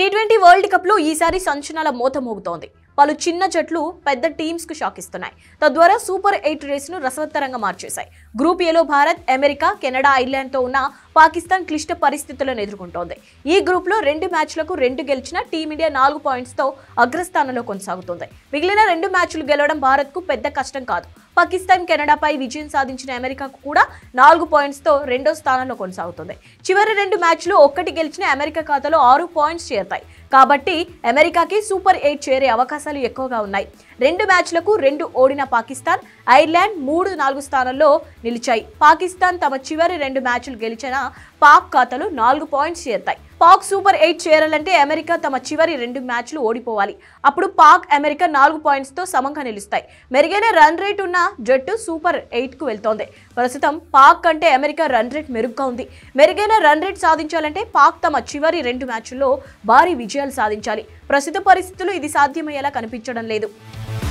T twenty world కప్లో ఈసారి సంచలనాల మోత మోగుతోంది పలు చిన్న జట్లు పెద్ద టీమ్స్ కు షాక్ ఇస్తున్నాయి తద్వారా సూపర్ ఎయిట్ రేసును రసవత్తరంగా మార్చేశాయి గ్రూప్ ఏలో భారత్ అమెరికా కెనడా ఐర్లాండ్తో ఉన్న పాకిస్తాన్ క్లిష్ట పరిస్థితులను ఎదుర్కొంటోంది ఈ గ్రూప్లో రెండు మ్యాచ్లకు రెండు గెలిచిన టీమిండియా నాలుగు పాయింట్స్తో అగ్రస్థానంలో కొనసాగుతోంది మిగిలిన రెండు మ్యాచ్లు గెలవడం భారత్కు పెద్ద కష్టం కాదు పాకిస్తాన్ కెనడాపై విజయం సాధించిన అమెరికాకు కూడా నాలుగు పాయింట్స్తో రెండో స్థానంలో కొనసాగుతుంది చివరి రెండు మ్యాచ్లు ఒక్కటి గెలిచిన అమెరికా ఖాతాలో ఆరు పాయింట్స్ చేరతాయి కాబట్టి అమెరికాకి సూపర్ ఎయిట్ చేరే అవకాశాలు ఎక్కువగా ఉన్నాయి రెండు మ్యాచ్లకు రెండు ఓడిన పాకిస్తాన్ ఐర్లాండ్ మూడు నాలుగు స్థానాల్లో నిలిచాయి పాకిస్తాన్ తమ చివరి రెండు మ్యాచ్లు గెలిచిన పాక్ ఖాతాలో నాలుగు పాయింట్స్ చేరతాయి పాక్ సూపర్ ఎయిట్ చేరాలంటే అమెరికా తమ చివరి రెండు మ్యాచ్లు ఓడిపోవాలి అప్పుడు పాక్ అమెరికా నాలుగు పాయింట్స్తో సమంగా నిలుస్తాయి మెరుగైన రన్ రేట్ ఉన్న జట్టు సూపర్ ఎయిట్కు వెళ్తోంది ప్రస్తుతం పాక్ కంటే అమెరికా రన్ రేట్ మెరుగ్గా ఉంది మెరుగైన రన్ రేట్ సాధించాలంటే పాక్ తమ చివరి రెండు మ్యాచ్ల్లో భారీ విజయాలు సాధించాలి ప్రస్తుత పరిస్థితుల్లో ఇది సాధ్యమయ్యేలా కనిపించడం లేదు